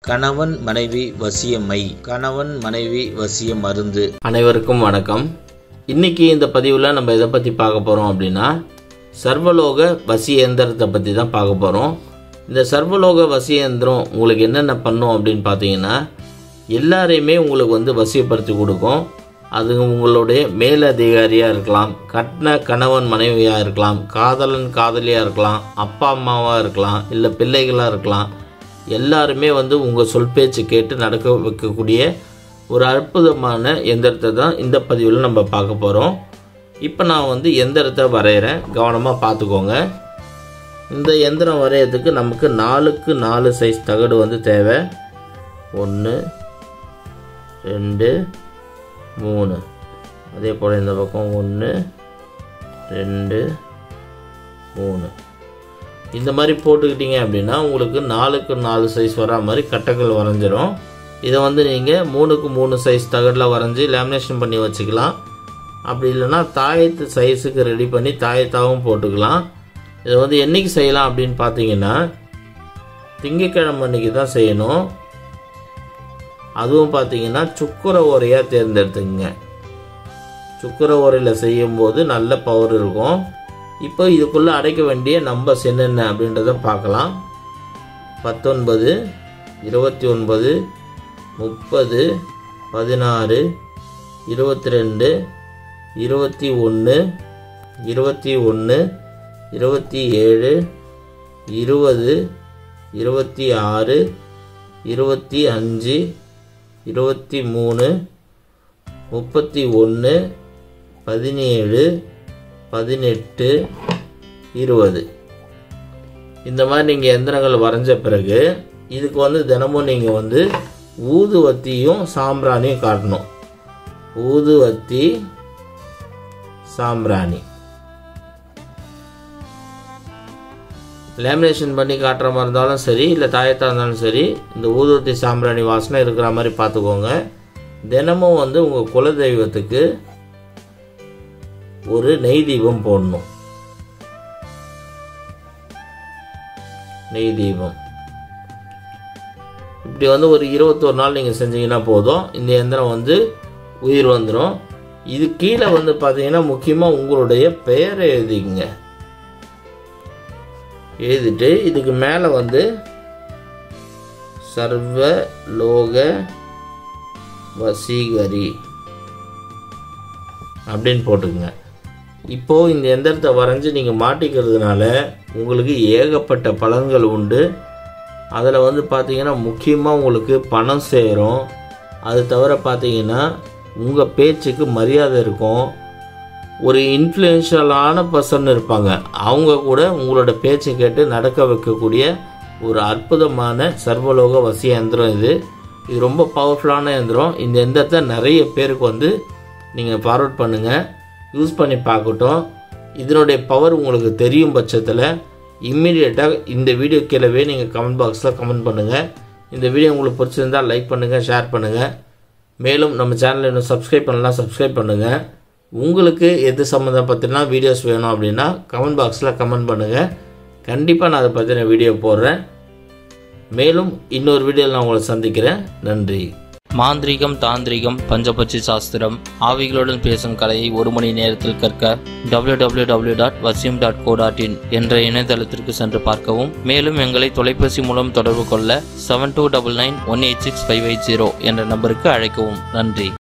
கணவன் மனைவி வசியமை கணவன் மனைவி வசிய மருந்து அனைவருக்கும் வணக்கம் இன்னைக்கு இந்த பதிவில் நம்ம எதை பற்றி பார்க்க போகிறோம் அப்படின்னா சர்வலோக வசி இயந்திரத்தை பற்றி தான் பார்க்க போகிறோம் இந்த சர்வலோக வசி இயந்திரம் உங்களுக்கு என்னென்ன பண்ணும் அப்படின்னு பார்த்தீங்கன்னா எல்லாரையுமே உங்களுக்கு வந்து வசியப்படுத்தி கொடுக்கும் அது உங்களுடைய மேலதிகாரியாக இருக்கலாம் கட்டின கணவன் மனைவியாக இருக்கலாம் காதலன் காதலியாக இருக்கலாம் அப்பா அம்மாவாக இருக்கலாம் இல்லை பிள்ளைகளாக இருக்கலாம் எல்லாருமே வந்து உங்கள் சொல் பேச்சு கேட்டு நடக்க வைக்கக்கூடிய ஒரு அற்புதமான எந்திரத்தை தான் இந்த பதிவில் நம்ம பார்க்க போகிறோம் இப்போ நான் வந்து எந்திரத்தை வரைகிறேன் கவனமாக பார்த்துக்கோங்க இந்த எந்திரம் வரையறதுக்கு நமக்கு நாலுக்கு நாலு சைஸ் தகடு வந்து தேவை ஒன்று ரெண்டு மூணு அதே போல் இந்த பக்கம் ஒன்று ரெண்டு மூணு இந்த மாதிரி போட்டுக்கிட்டீங்க அப்படின்னா உங்களுக்கு நாலுக்கு நாலு சைஸ் வரா மாதிரி கட்டைகள் வரைஞ்சிரும் இதை வந்து நீங்கள் மூணுக்கு மூணு சைஸ் தகடில் வரைஞ்சி லேமினேஷன் பண்ணி வச்சுக்கலாம் அப்படி இல்லைன்னா தாயத்து சைஸுக்கு ரெடி பண்ணி தாயத்தாகவும் போட்டுக்கலாம் இதை வந்து என்னைக்கு செய்யலாம் அப்படின்னு பார்த்தீங்கன்னா திங்கக்கிழமை அன்னைக்கு தான் செய்யணும் அதுவும் பார்த்தீங்கன்னா சுக்கர ஓரையாக தேர்ந்தெடுத்துங்க சுக்கர ஓரையில் செய்யும்போது நல்ல பவர் இருக்கும் இப்போ இதுக்குள்ளே அடைக்க வேண்டிய நம்பர்ஸ் என்னென்ன அப்படின்றத பார்க்கலாம் பத்தொன்பது இருபத்தி ஒன்பது முப்பது பதினாறு இருபத்தி ரெண்டு இருபத்தி ஒன்று இருபத்தி ஒன்று இருபத்தி ஏழு இருபது இருபத்தி ஆறு இருபத்தி அஞ்சு இருபத்தி மூணு முப்பத்தி ஒன்று பதினேழு பதினெட்டு இருபது இந்த மாதிரி நீங்கள் எந்திரங்கள் வரைஞ்ச பிறகு இதுக்கு வந்து தினமும் நீங்கள் வந்து ஊதுவத்தியும் சாம்பிராணியும் காட்டணும் ஊதுவத்தி சாம்பிராணி லேமினேஷன் பண்ணி காட்டுற மாதிரி இருந்தாலும் சரி இல்லை தாயத்தாக இருந்தாலும் சரி இந்த ஊதுவத்தி சாம்பிராணி வாசனை இருக்கிற மாதிரி பார்த்துக்கோங்க தினமும் வந்து உங்கள் குலதெய்வத்துக்கு ஒரு நெய் தீபம் போடணும் நெய் தீபம் இப்படி வந்து ஒரு இருபத்தோரு நாள் நீங்கள் செஞ்சீங்கன்னா போதும் இந்த எந்திரம் வந்து உயிர் வந்துடும் இது கீழே வந்து பார்த்தீங்கன்னா முக்கியமாக உங்களுடைய பெயரை எழுதிக்கங்க எழுதிட்டு இதுக்கு மேலே வந்து சர்வ லோக வசீகரி அப்படின்னு போட்டுக்குங்க இப்போது இந்த எந்திரத்தை வரைஞ்சி நீங்கள் மாட்டிக்கிறதுனால உங்களுக்கு ஏகப்பட்ட பலன்கள் உண்டு அதில் வந்து பார்த்தீங்கன்னா முக்கியமாக உங்களுக்கு பணம் சேரும் அது தவிர பார்த்தீங்கன்னா உங்கள் பேச்சுக்கு மரியாதை இருக்கும் ஒரு இன்ஃப்ளூயன்ஷியலான பர்சன் இருப்பாங்க அவங்க கூட உங்களோட பேச்சை கேட்டு நடக்க வைக்கக்கூடிய ஒரு அற்புதமான சர்வலோக வசிய எந்திரம் இது இது ரொம்ப பவர்ஃபுல்லான எந்திரம் இந்த எந்திரத்தை நிறைய பேருக்கு வந்து நீங்கள் ஃபார்வர்ட் பண்ணுங்கள் யூஸ் பண்ணி பார்க்கட்டும் இதனுடைய பவர் உங்களுக்கு தெரியும் பட்சத்தில் இம்மிடியேட்டாக இந்த வீடியோ கீழவே நீங்கள் கமெண்ட் பாக்ஸில் கமெண்ட் பண்ணுங்கள் இந்த வீடியோ உங்களுக்கு பிடிச்சிருந்தால் லைக் பண்ணுங்கள் ஷேர் பண்ணுங்கள் மேலும் நம்ம சேனலை இன்னும் சப்ஸ்கிரைப் பண்ணலாம் சப்ஸ்கிரைப் பண்ணுங்கள் உங்களுக்கு எது சம்மந்தம் பற்றினா வீடியோஸ் வேணும் அப்படின்னா கமெண்ட் பாக்ஸில் கமெண்ட் பண்ணுங்கள் கண்டிப்பாக நான் அதை பற்றின வீடியோ போடுறேன் மேலும் இன்னொரு வீடியோவில் நான் உங்களை சந்திக்கிறேன் நன்றி மாந்திரீகம் தாந்திரிகம் பஞ்சபட்சி சாஸ்திரம் ஆவிகளுடன் பேசும் கலையை ஒரு மணி நேரத்தில் கற்க www.vasim.co.in டாட் வசியம் டாட் கோ டாட் இன் என்ற இணையதளத்திற்கு சென்று பார்க்கவும் மேலும் எங்களை தொலைபேசி மூலம் தொடர்பு கொள்ள seven two double nine one eight six five eight zero என்ற நம்பருக்கு அழைக்கவும் நன்றி